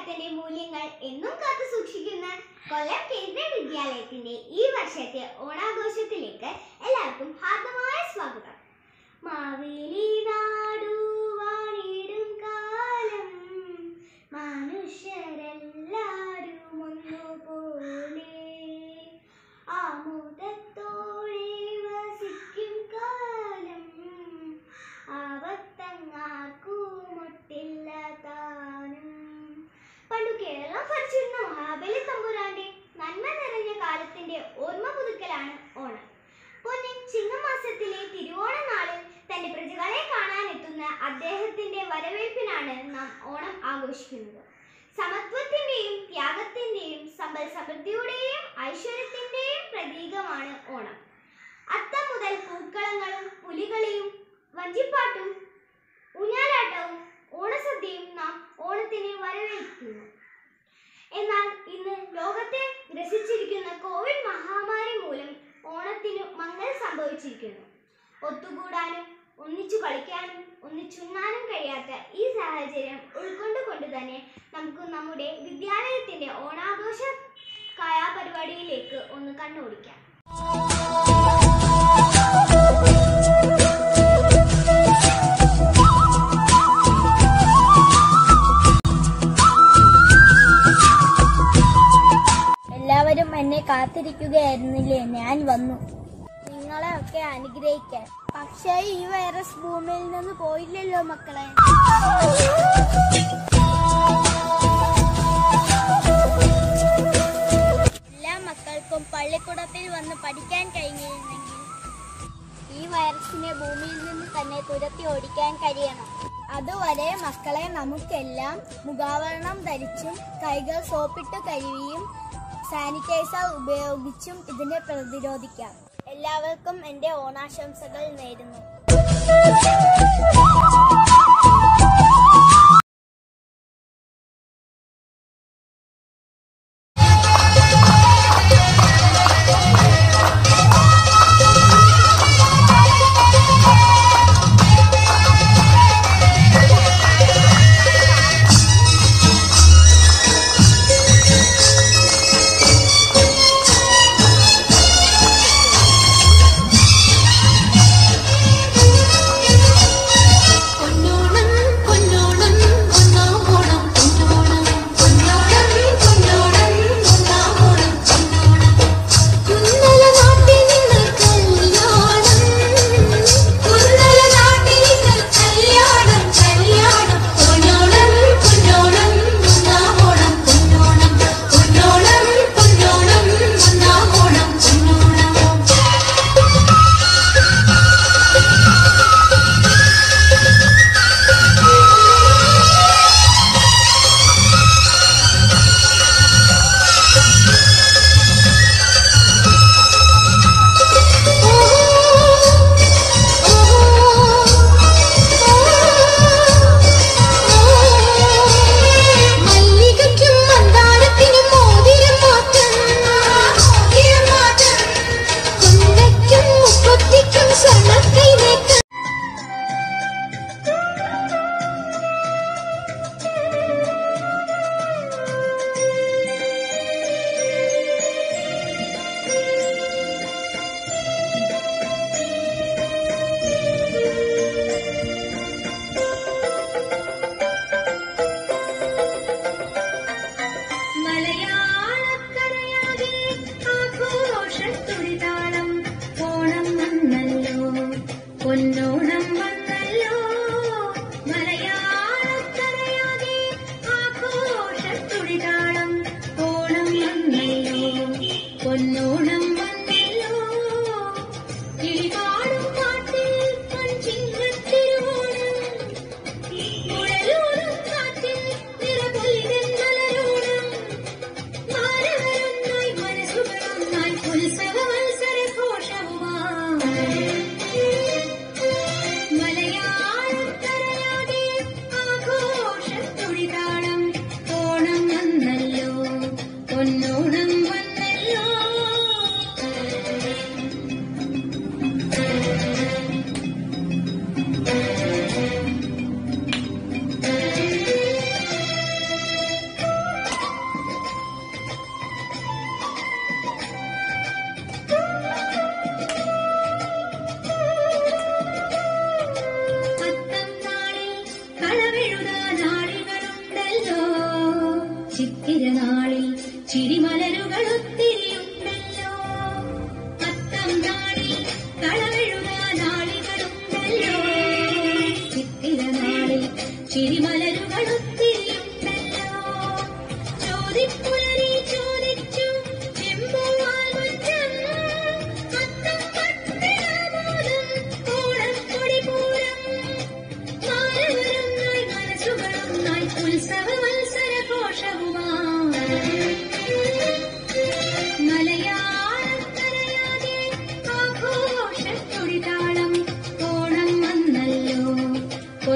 മലയാളത്തിന്റെ മൂല്യങ്ങൾ എന്നും കാത്തു സൂക്ഷിക്കുന്ന കൊല്ലം കേന്ദ്ര വിദ്യാലയത്തിന്റെ ഈ വർഷത്തെ ഓണാഘോഷത്തിലേക്ക് എല്ലാവർക്കും ഹാർദമായ സ്വാഗതം മാവേലി നാടു വാണിടും കാലം മനുഷ്യരെല്ലാരും ഒന്നുപോലെ ആമുദത്തോടെ വസിക്കും കാലം ആവത്തങ്ങാർക്കുമൊട്ടില്ല താനും പണ്ടു കേരളം ഭരിച്ചിരുന്ന മഹാബലി തമ്പുരാന്റെ നന്മ നിറഞ്ഞ കാലത്തിന്റെ ഓർമ്മ പുതുക്കലാണ് ഓണം പൊന്നിൻ ചിങ്ങമാസത്തിലെ തിരുവോണ നാളിൽ തന്റെ പ്രജകളെ കാണാനെത്തുന്ന അദ്ദേഹത്തിന്റെ വരവേൽപ്പിനാണ് നാം ഓണം ആഘോഷിക്കുന്നത് സമത്വത്തിന്റെയും ത്യാഗത്തിന്റെയും സമ്പൽ സമൃദ്ധിയുടെയും ഐശ്വര്യത്തിന്റെയും പ്രതീകമാണ് ഓണം അത്തം മുതൽ പൂക്കളങ്ങളും പുലികളിയും വഞ്ചിപ്പാട്ടും ഊഞ്ഞാലാട്ടവും ഓണസദ്യയും നാം ഓണത്തിന് വരവേൽക്കുന്നു എന്നാൽ ഇന്ന് ലോകത്തെ ഗ്രസിച്ചിരിക്കുന്ന കോവിഡ് മഹാമാരി മൂലം ഓണത്തിന് മങ്ങൽ സംഭവിച്ചിരിക്കുന്നു ഒത്തുകൂടാനും ഒന്നിച്ചു കളിക്കാനും ഒന്നിച്ചുണ്ണാനും കഴിയാത്ത ഈ സാഹചര്യം ഉൾക്കൊണ്ടുകൊണ്ട് തന്നെ നമുക്ക് നമ്മുടെ വിദ്യാലയത്തിന്റെ ഓണാഘോഷ കലാപരിപാടിയിലേക്ക് ഒന്ന് കണ്ണോടിക്കാം എല്ലാവരും എന്നെ കാത്തിരിക്കുകയായിരുന്നില്ലേ ഞാൻ വന്നു നിങ്ങളെ ഒക്കെ അനുഗ്രഹിക്കാൻ പക്ഷേ ഈ വൈറസ് ഭൂമിയിൽ നിന്ന് പോയില്ലല്ലോ മക്കളെ എല്ലാ മക്കൾക്കും പള്ളിക്കൂടത്തിൽ വന്ന് പഠിക്കാൻ കഴിഞ്ഞിരുന്നെങ്കിൽ ഈ വൈറസിനെ ഭൂമിയിൽ നിന്ന് തന്നെ തുരത്തി ഓടിക്കാൻ കഴിയണം അതുവരെ മക്കളെ നമുക്കെല്ലാം മുഖാവരണം ധരിച്ചും കൈകൾ സോപ്പിട്ട് കഴുകിയും സാനിറ്റൈസർ ഉപയോഗിച്ചും ഇതിനെ പ്രതിരോധിക്കാം എല്ലാവർക്കും എൻ്റെ ഓണാശംസകൾ നേരുന്നു ും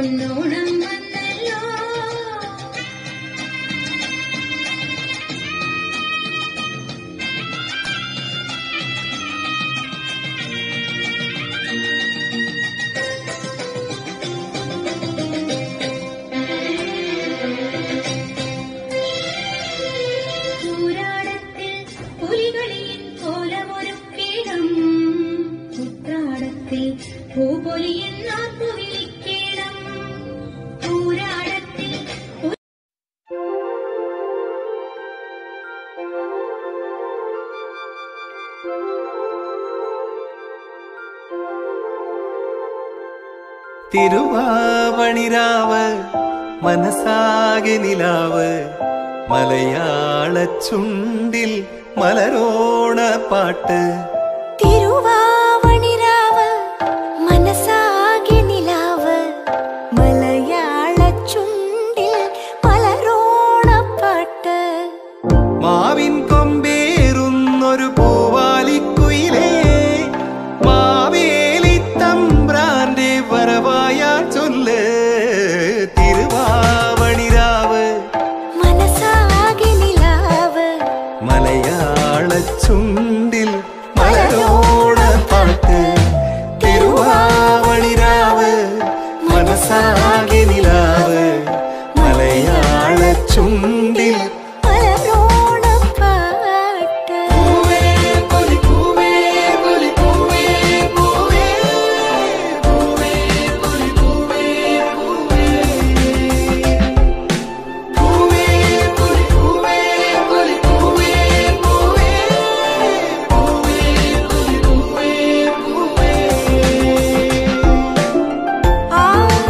പൊന്നോണം വന്നല്ലോ പൂരാടത്തിൽ പുലികളിൻ കോലമൊരുക്കേണം ഉത്രാടത്തിൽ പൂപൊലിയൻ നാക്കു വിളിക്കേണം പൂരാടത്തിൽ പു- തിരുവാവണിരാവ് മനസ്സാകെ നിലാവ് മലയാള ചുണ്ടിൽ മലരോണ പാട്ട് തിരുവാവണിരാവ് മനസ്സാകെ നിലാവ് മലയാള ചുണ്ടിൽ മലരോണപ്പാട്ട് മാവിൻ കൊമ്പേറുന്നൊരു പൂവാലിക്കുയിലേ മാവേലി തമ്പ്രാന്റെ വരവായ ചൊല്ല് തിരുവാവണിരാവ് മനസ്സാകെ നിലാവ് മലയാള ചുണ്ടിൽ മലരോണ പാട്ട് തിരുവാവണിരാവ് മനസ്സാകെ നിലാവ് മലയാള ചുണ്ടിൽ മലരോണപ്പാട്ട് പൂവേ പൊലി പൂവേ പൊലി പൂവേ പൂവേ പൂവേ പൊലി പൂവേ പൂവേ പൂവേ പൊലി പൂവേ പൊലി പൂവേ പൂവേ പൂവേ പൊലി പൂവേ പൂവേ ആ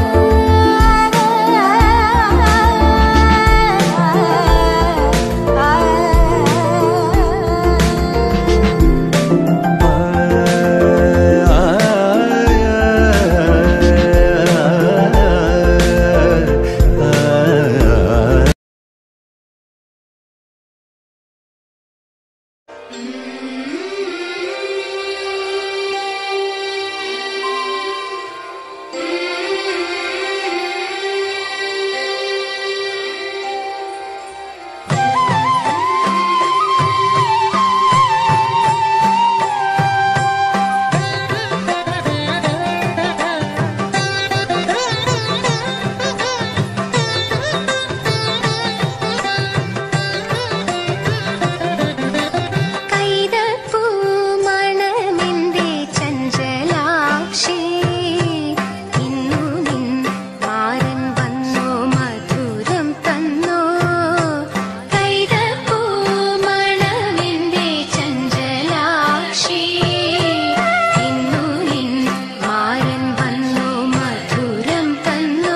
കൈതപ്പൂ മണമെന്തേ ചഞ്ചലാക്ഷി ഇന്നു നിൻ മാരൻ വന്നോ മധുരം തന്നോ കൈതപ്പൂ മണമെന്തേ ചഞ്ചലാക്ഷി ഇന്നു നിൻ മാരൻ വന്നോ മധുരം തന്നോ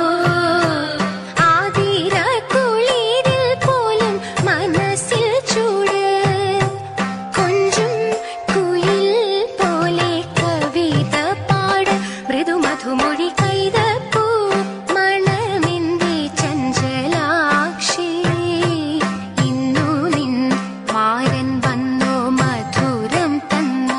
ആതിര കുളിരിൽ പോലും മനസ്സിൽ ചൂട് കൊഞ്ചും കുയിൽ പോലെ കവിത പാട് മൃദുമധുമൊഴി കൈതപ്പൂ മണമെന്തേ ചഞ്ചലാക്ഷി ഇന്നു നിൻ മാരൻ വന്നോ മധുരം തന്നോ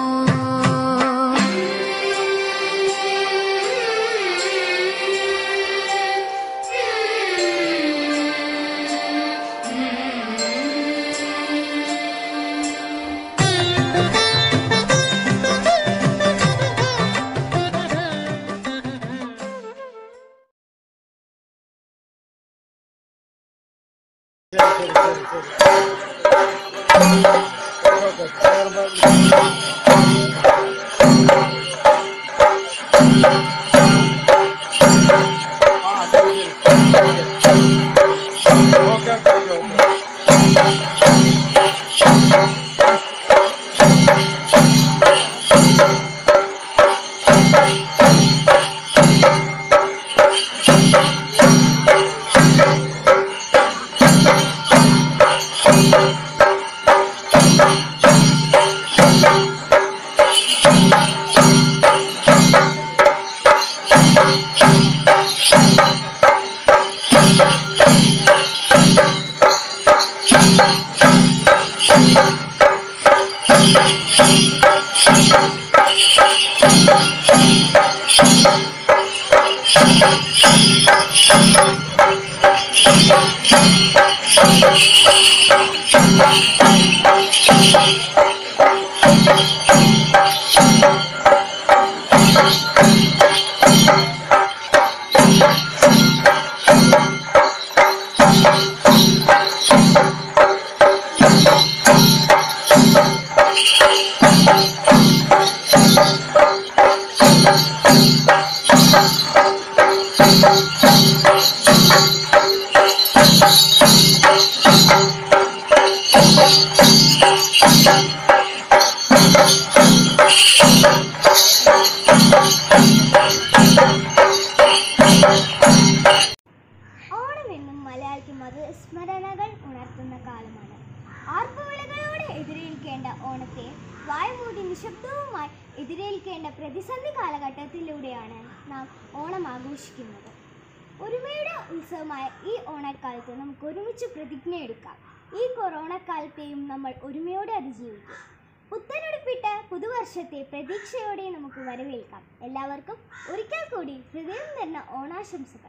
Thank ഓണം എന്നും മലയാളിക്ക് മധുസ്മരണകൾ ഉണർത്തുന്ന കാലമാണ് ആർപ്പുവിളികളോടെ എതിരേൽക്കേണ്ട ഓണത്തെ വായ്മൂടി നിശബ്ദവുമായി എതിരേൽക്കേണ്ട പ്രതിസന്ധി കാലഘട്ടത്തിലൂടെയാണ് നാം ഓണം ആഘോഷിക്കുന്നത് ഒരുമയുടെ ഉത്സവമായ ഈ ഓണക്കാലത്ത് നമുക്ക് ഒരുമിച്ച് പ്രതിജ്ഞയെടുക്കാം ഈ കൊറോണ കാലത്തെയും നമ്മൾ ഒരുമയോടെ അതിജീവിക്കും പുത്തനുടുപ്പിട്ട് പുതുവർഷത്തെ പ്രതീക്ഷയോടെ നമുക്ക് വരവേൽക്കാം എല്ലാവർക്കും ഒരിക്കൽ കൂടി ഹൃദയം തരുന്ന ഓണാശംസകൾ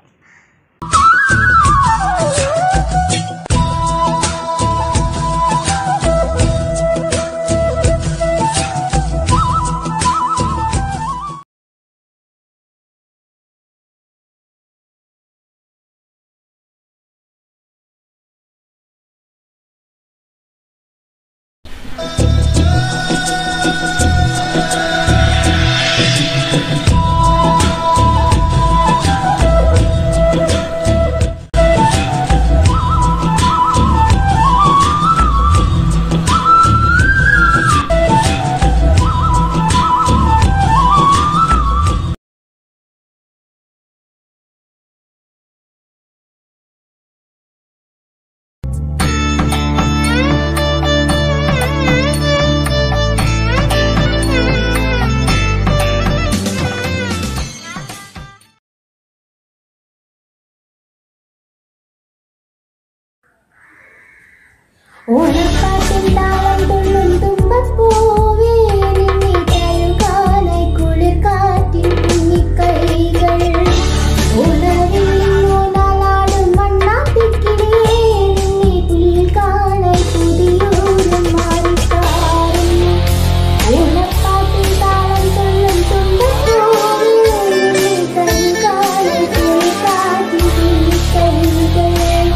ഓണപ്പാട്ടിൻ താളം തുള്ളും തുമ്പപ്പൂവേ നിന്നെ തഴുകാനായി കുളിർ കാറ്റിൻ കുഞ്ഞിക്കൈകൾ ഉണവിൽ ഊനാലാടും മണ്ണാത്തിക്കിളിയേ നിന്നെ പുൽകാനായി പുതിയോരും മാറിക്കാറും ഓണപ്പാട്ടിൻ താളം തുള്ളും തുമ്പപ്പൂവേ നിന്നെ തഴുകാനായി കുളിർ കാറ്റിൻ കുഞ്ഞിക്കൈകൾ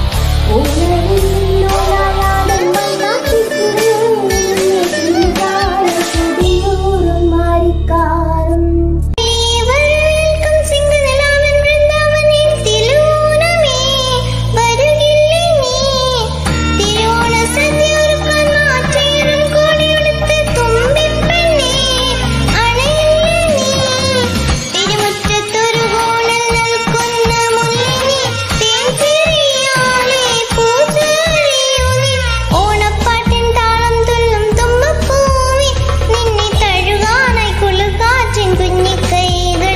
ഉണവിൽ ഊനാലാടും മണ്ണാത്തിക്കിളിയേ നിന്നെ പുൽകാനായി പുതിയോരും മാറിക്കാറും വരവേൽക്കും സിംഗനിലാവൻ വൃന്ദാവനിൽ തിരുവോണമേ വരുകില്ലേ നീ തിരുവോണ സദ്യ ഒരുക്കാൻ മാറ്റേറും കോടിയെടുത്ത് തുമ്പിപ്പെണ്ണേ അണയില്ലേ നീ തിരുമുറ്റത്തൊരു കോണിൽ നിൽക്കുന്ന മുല്ലിനി തേൻചിരിയോളെ പൂച്ചെറിയുമി ഓണപ്പാട്ടിൻ താളം തുള്ളും തുമ്പപ്പൂവി നിന്നെ തഴുകാനായി കുളിർക്കാറ്റിൻ കുഞ്ഞിക്കൈകൾ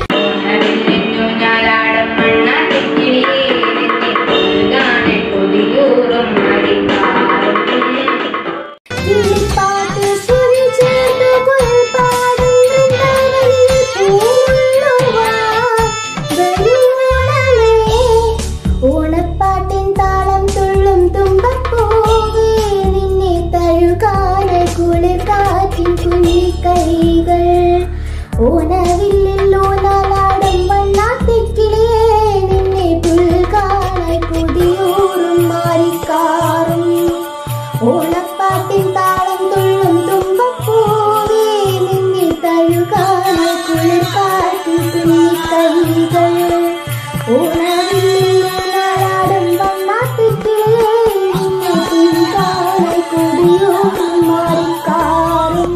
കിളിപ്പാട്ട് സുരി ചേർത്ത് കുയിൽപ്പാടും വൃന്ദാവനിൽ പൂവുള്ളുവാൻ വരുവോണമേ. ഓണപ്പാട്ടിൻ താളം തുള്ളും തുമ്പപ്പൂവേ നിന്നെ തഴുകാന് കുളിർ കാറ്റിൻ കുഞ്ഞിക്കൈകൾ ഓണവില്ലിൽ ഓണാലാടും വണ്ണാത്തിക്കിളിയേ നിന്നെ പുൽകാനായി പുതിയൂറും മാറിക്കാറും ഓണപ്പാട്ടിൻ താളം തുള്ളും തുമ്പപ്പൂവേ നിന്നെ തഴുകാനായി കുളിർ കാറ്റിൻ കുഞ്ഞിക്കൈകൾ ഓണവില്ലിൽ ഓണാലാടും വണ്ണാത്തിക്കിളിയേ നിന്നെ പുൽകാനായി പുതിയൂറും മാറിക്കാറും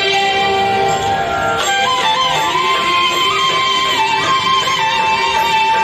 ഓണപ്പാട്ടിൻ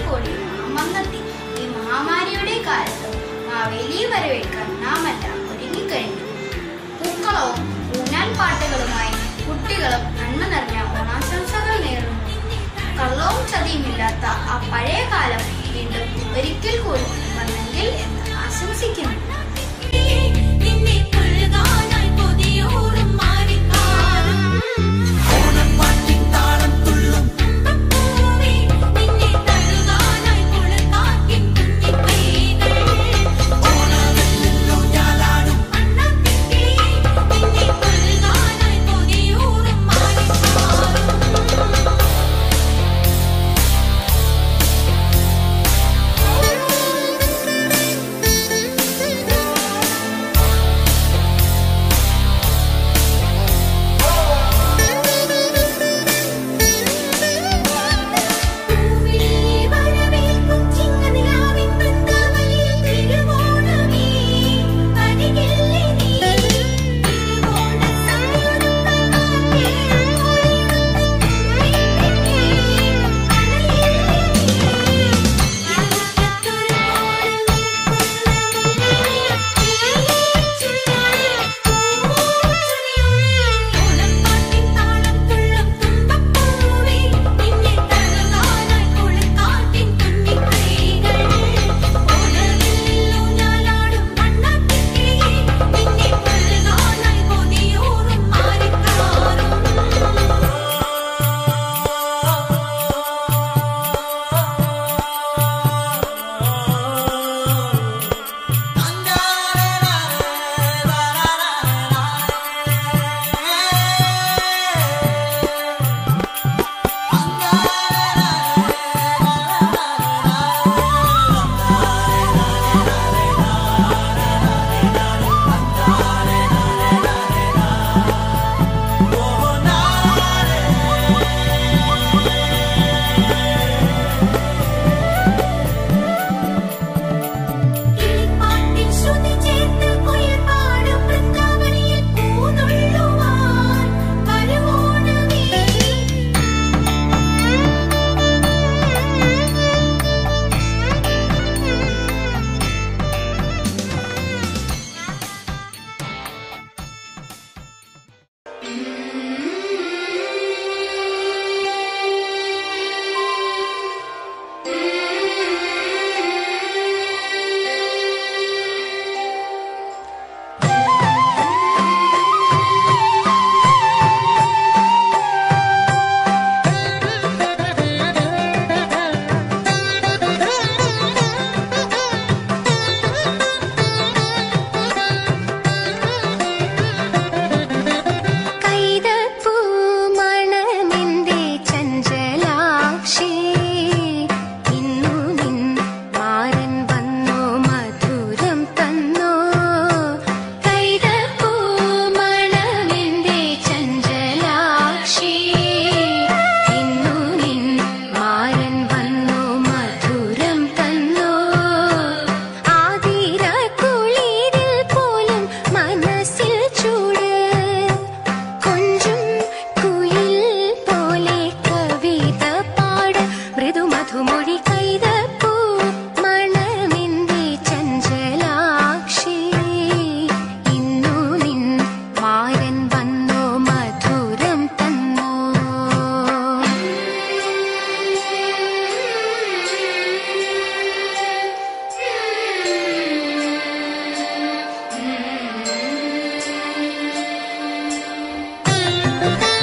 കോടി നാം വന്നെത്തി ഈ മഹാമാരിയുടെ കാലത്ത് മാവേലിയെ വരവേൽക്കാൻ നാം എല്ലാം ഒരുങ്ങിക്കഴിഞ്ഞു പൂക്കളവും ഊനാൻ പാട്ടുകളുമായി കുട്ടികളും നന്മ നിറഞ്ഞ ഓണാശംസകൾ നേരുന്നു കള്ളവും ചതിയുമില്ലാത്ത ആ പഴയ കാലം വീണ്ടും ഒരിക്കൽ കൂടി വന്നെങ്കിൽ എന്ന് ആശംസിക്കുന്നു നിന്നെ കൊള്ളുകാനായി കൊതിയോറും മാറിക്കാറും പൂവേ നിന്നെ തഴുകാനായി കുളിർക്കാറ്റിൻ കുഞ്ഞിക്കൈകൾ അണ്ണാത്തിക്കിളിയേ നിന്നെ കൊള്ളുകാനായി കൊതിയോറും മാറിക്കാറും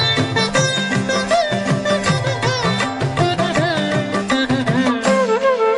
ും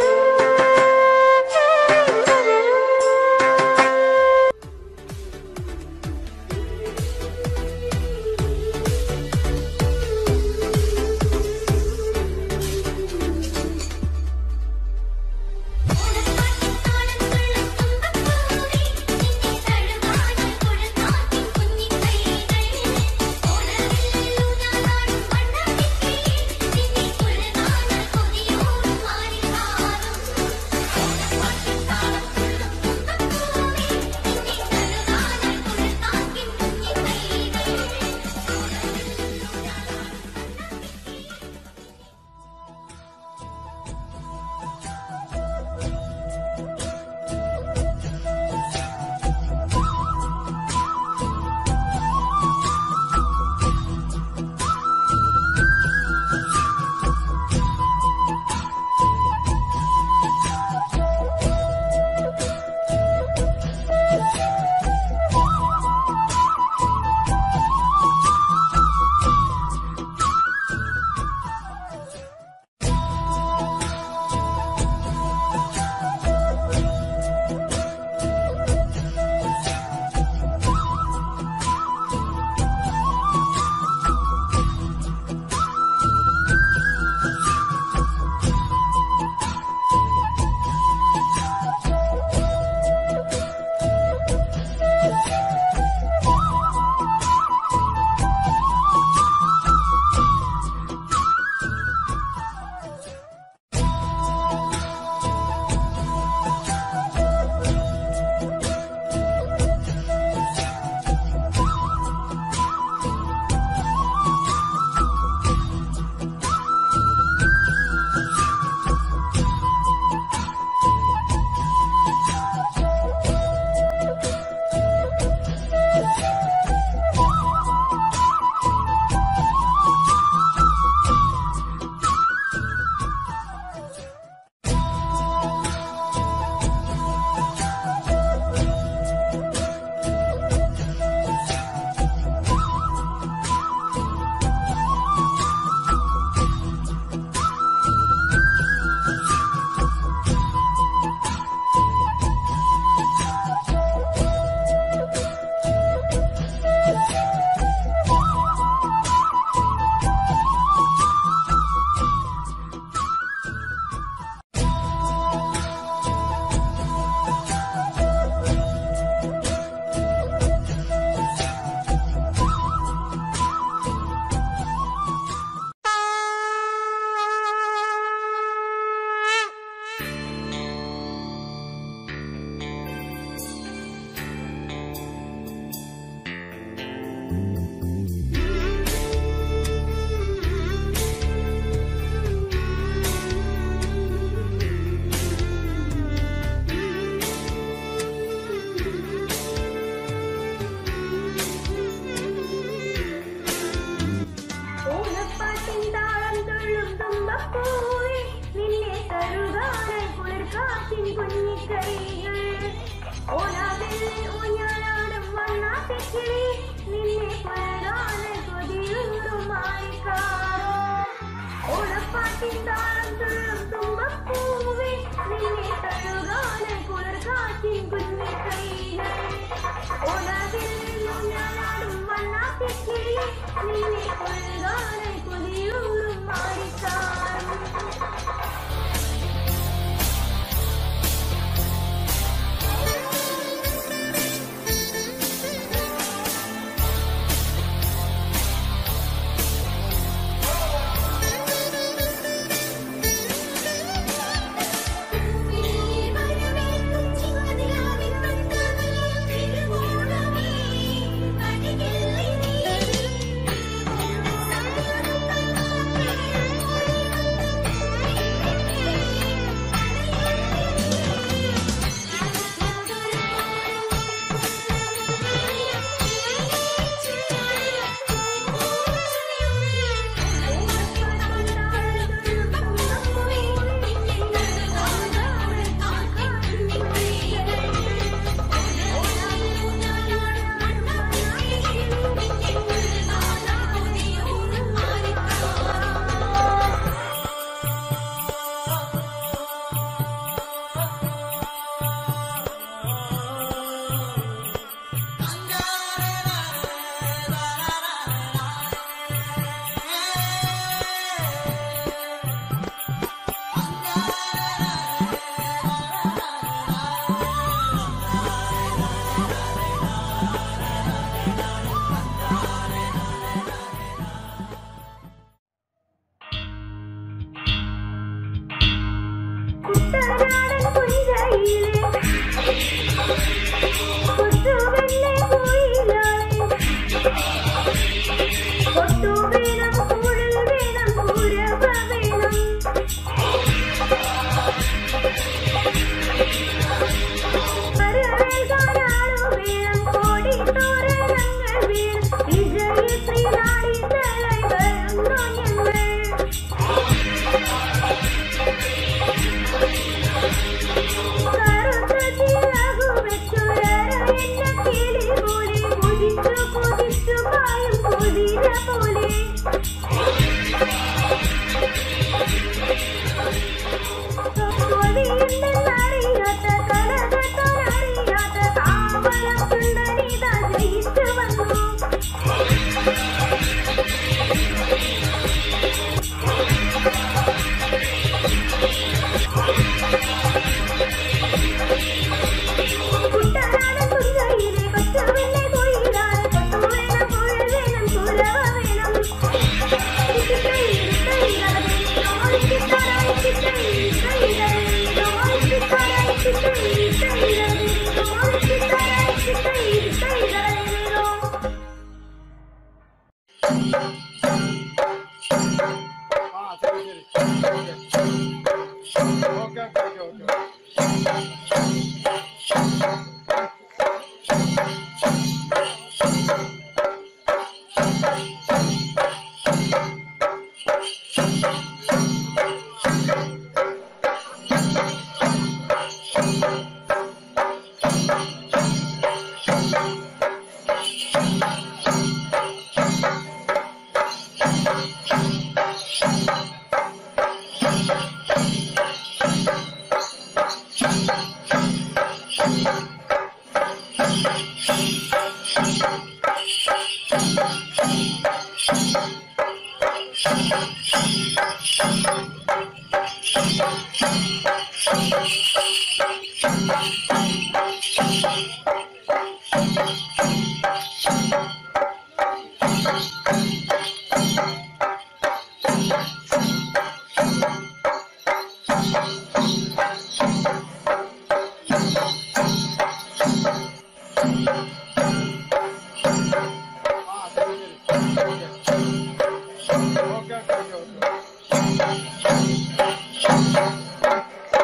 ഓക്കെ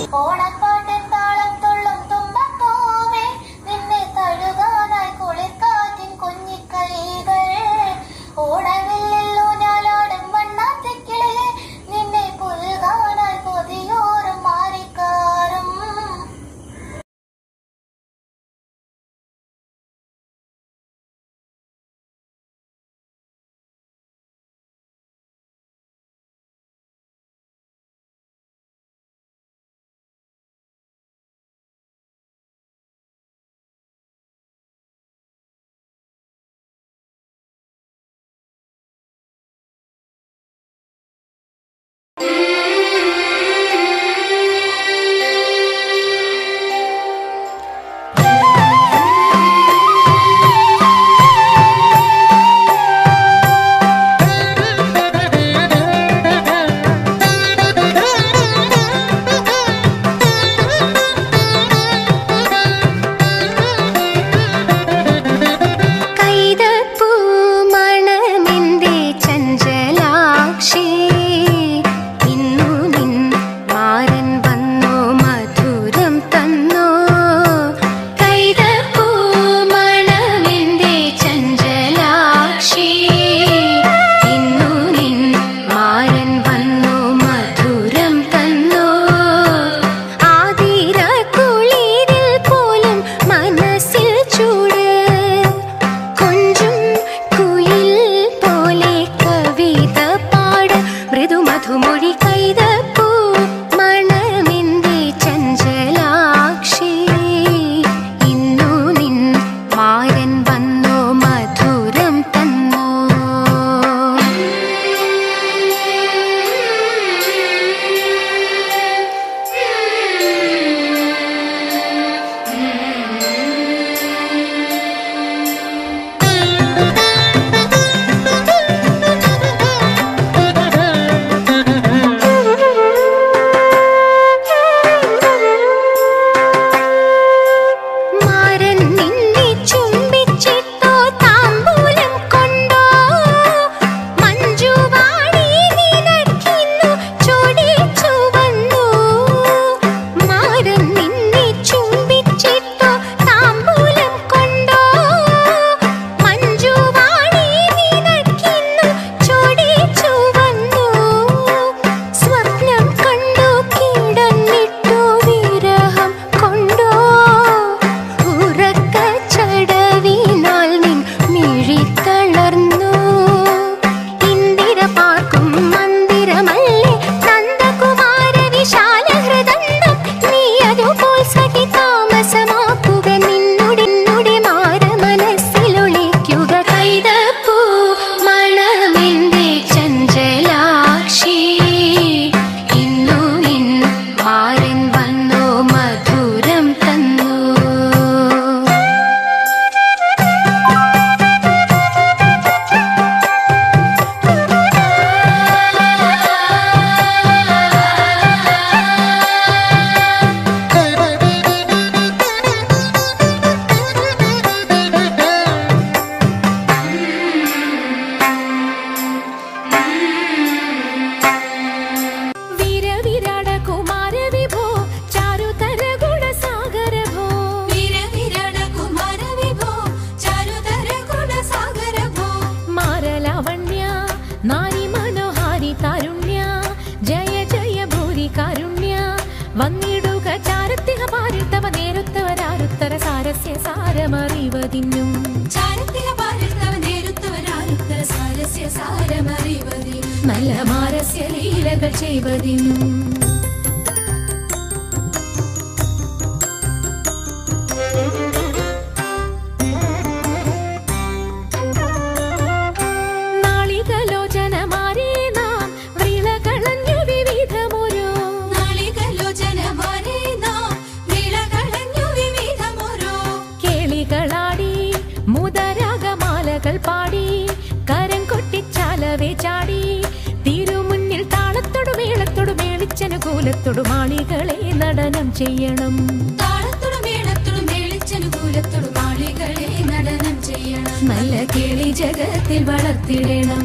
ഓണപ്പാട്ടിൻ താളം തുള്ളും തുമ്പപ്പൂവേ നിന്നെ തഴുകാനായി കുളിർക്കാറ്റിൻ കുഞ്ഞിക്കൈകൾ ഓണവില്ലിൽ ഊഞ്ഞാലാടും വണ്ണാത്തിക്കിളിയെ നിന്നെ പുൽകാനായി കൊതിയോറും മാറിക്കാറും കൈതപ്പൂ മണമെന്തേ ചഞ്ചലാക്ഷി ഇന്നു നിൻ മാരൻ വന്നോ മധുരം തന്നോ കൈതപ്പൂ മണമെന്തേ ചഞ്ചലാക്ഷി ഇന്നു നിൻ മാരൻ വന്നോ മധുരം തന്നോ ആതിര കുളിരിൽ പോലും മനസ്സിൽ ചൂട് കൊഞ്ചും കുയിൽ പോലെ കവിത പാട മൃദുമധുമൊഴി കൈതപ്പൂ മണമെന്തേ ചഞ്ചലാക്ഷി ഇന്നു നിൻ മാരൻ വന്നോ മധുരം തന്നോ മാരൻ നിന്നെ ചുംബിച്ചിട്ടോ താമ്പൂലം കൊണ്ടോ മഞ്ജുവാടി നിനക്കിന്നു ചൊടിച്ചു വന്നു മാരൻ നിന്നെ ചുംബിച്ചിട്ടോ താമ്പൂലം കൊണ്ടോ മഞ്ജുവാടി നിനക്കിന്നു ചൊടിച്ചു വന്നു സ്വപ്നം കണ്ടു കിടന്നിട്ടു വിരഹം കൊണ്ടോ ഉറക്കച്ചടവിനാൽ നിൻ മിഴി തളർന്നു ഇന്ദിര പാർക്കും മന്ദിരമല്ലേ നന്ദകുമാര വിശാല ഹൃദന്തം നീ അതുപോൽ സഖി താമസമാക്കുക നിന്നുടെ മാര മനസ്സിലൊളിക്കുക കൈതപ്പൂ മണമെന്തേ ചഞ്ചലാക്ഷി ഇന്നു നിൻ മാരൻ വന്നോ മധുരം തന്നു വീരവിരാട കുമാര വിഭോ ചാരുതര ഗുണസാഗര ഭോ വീരവിരട കുമാര വിഭോ ചാരുതര ഗുണസാഗര ഭോ മാരലാവണ്യ നാരി മനോഹാരി താരുണ്യ ജയ ജയ ഭൂരി കാരുണ്യ വന്നിടുക ചാരത്തിഹ പാരിൽ തവ നേരുത്തവരാരുത്തര സാരസ്യ സാരമറിവതിന്നും ചാരത്തിയ പാലിത്തവ നേരുത്തവരാരുത്തര സാരസ്യ സാരമറിവതി നല്ല മാരസ്യ ലീലകൾ ചെയ്വതിനും നാളികലോചനമാരേ നാം വിളകളഞ്ഞു വിവിധമൊരു നാളികലോചനമാരെ നാം വിളകളഞ്ഞു വിവിധമോരോ കേളികളാടി മുതരാഗമാലകൾ പാടി കരം കൊട്ടിച്ചാലവേ ചാടി തിരുമുന്നിൽ താളത്തോടു മേളത്തോടു മേളിച്ചനുകൂലത്തോടു മാളികളെ നടനം ചെയ്യണം താളത്തോടും മേളത്തോടും മേളിച്ചനുകൂലത്തോടും ആളികളെ നടനം ചെയ്യണം നല്ല കിളി ജഗത്തിൽ വളർത്തിടണം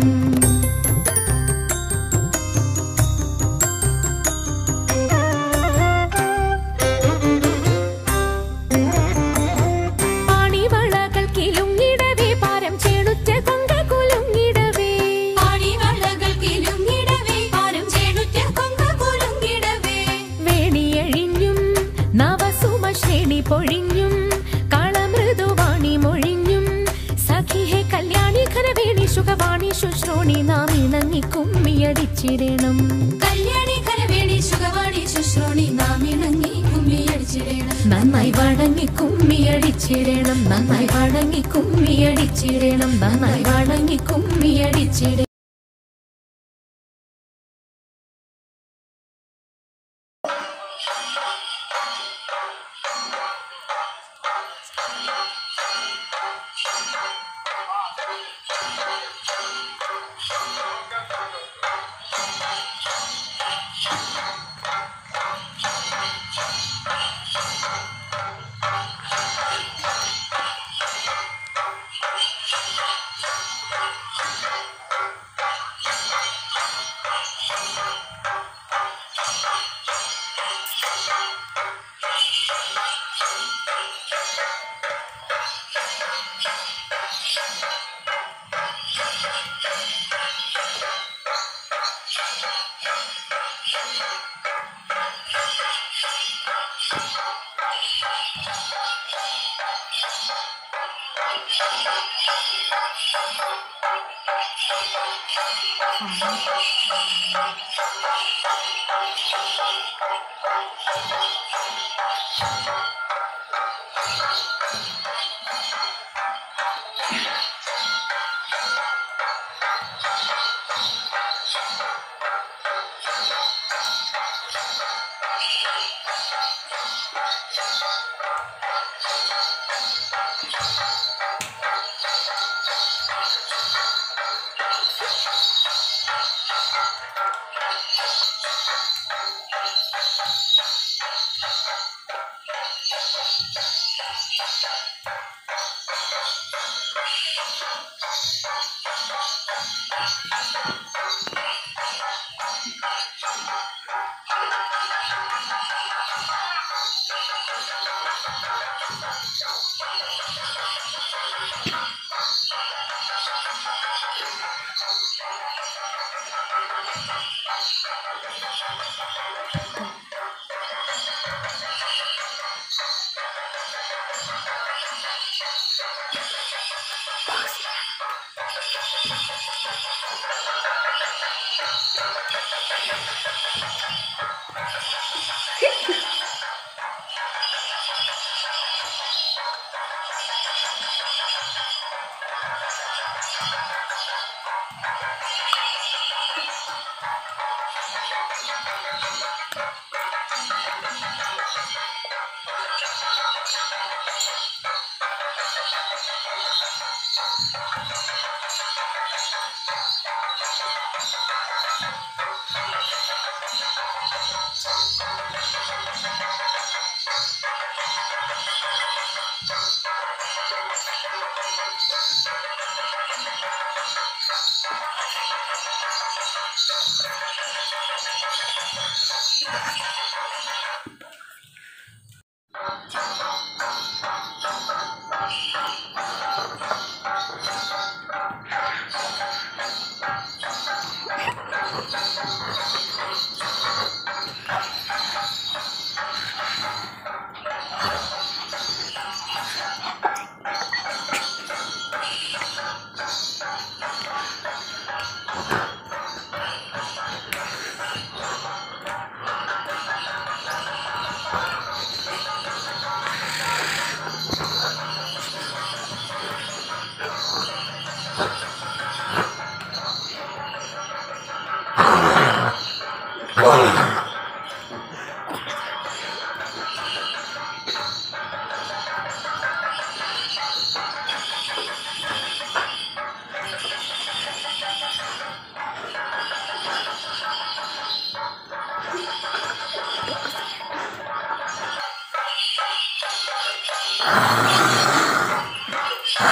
കുമ്മിയടിച്ചിടണം കല്യാണി കരവേണി സുഖവാണി ശുശ്രോണി നാം ഇണങ്ങി കുമ്മിയടിച്ചിടേണം നന്നായി വണങ്ങി കുമ്മിയടിച്ചിടണം നന്നായി വണങ്ങി കുമ്മിയടിച്ചിടണം നന്നായി വണങ്ങി കുമ്മിയടിച്ചിടണം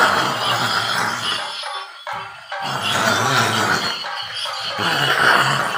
Ah!